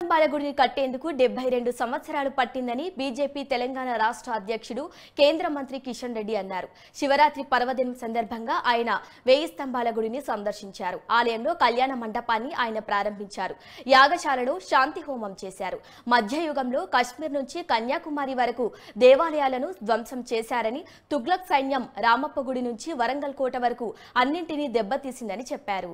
బాలగుడిని కట్టేందుకు డెబ్బై రెండు సంవత్సరాలు పట్టిందని బీజేపీ తెలంగాణ రాష్ట్ర అధ్యక్షుడు కేంద్ర మంత్రి కిషన్ రెడ్డి అన్నారు శివరాత్రి పర్వదినం సందర్భంగా ఆయన వేయి స్తంభాల గుడిని సందర్శించారు ఆలయంలో కళ్యాణ మండపాన్ని ఆయన ప్రారంభించారు యాగశాలలో శాంతి హోమం చేశారు మధ్యయుగంలో కశ్మీర్ నుంచి కన్యాకుమారి వరకు దేవాలయాలను ధ్వంసం చేశారని తుగ్లక్ సైన్యం రామప్ప గుడి నుంచి వరంగల్ కోట వరకు అన్నింటినీ దెబ్బతీసిందని చెప్పారు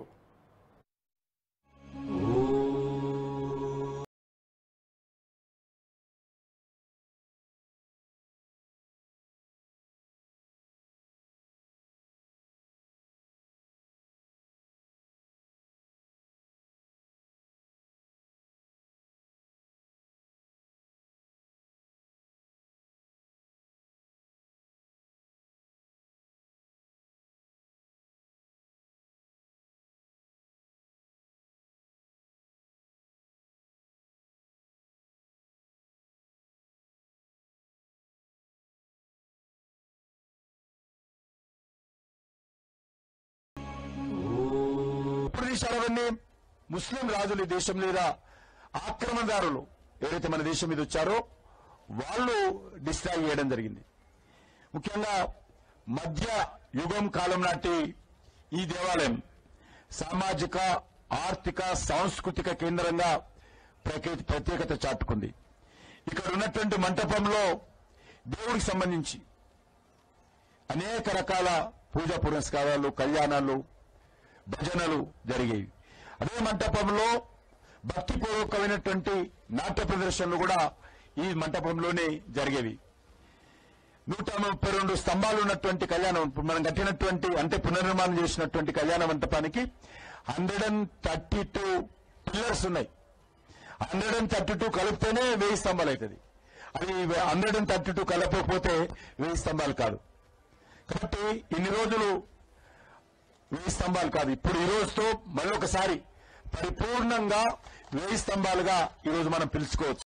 ఎప్పుడు తీశారు అవన్నీ ముస్లిం రాజులు ఈ దేశం మీద ఆక్రమణదారులు ఎవరైతే మన దేశం మీద వచ్చారో వాళ్ళు డిస్ట్రాయ్ చేయడం జరిగింది ముఖ్యంగా మధ్య యుగం కాలం నాటి ఈ దేవాలయం సామాజిక ఆర్థిక సాంస్కృతిక కేంద్రంగా ప్రకే- ప్రత్యేకత చాటుకుంది ఇక్కడ ఉన్నటువంటి మంటపంలో దేవుడికి సంబంధించి అనేక రకాల పూజా పురస్కారాలు కళ్యాణాలు భజనలు జరిగేవి అదే మంటపంలో భక్తిపూర్వకమైనటువంటి నాట్య ప్రదర్శనలు కూడా ఈ మంటపంలోనే జరిగేవి నూట ముప్పై రెండు స్తంభాలు ఉన్నటువంటి కళ్యాణం ఇప్పుడు మనం కట్టినటువంటి అంటే పునర్నిర్మాణం చేసినటువంటి కళ్యాణ మంటపానికి hundred and thirty two pillars ఉన్నాయి హండ్రెడ్ అండ్ థర్టీ టూ కలిపితేనే వెయ్యి స్తంభాలు అవుతుంది అది హండ్రెడ్ అండ్ థర్టీ టూ కలపకపోతే వెయ్యి స్తంభాలు కాదు కాబట్టి ఇన్ని రోజులు వెయ్యి స్తంభాలు కాదు ఇప్పుడు ఈ రోజుతో మరొకసారి పరిపూర్ణంగా వెయ్యి స్తంభాలుగా ఈ రోజు మనం పిలుచుకోవచ్చు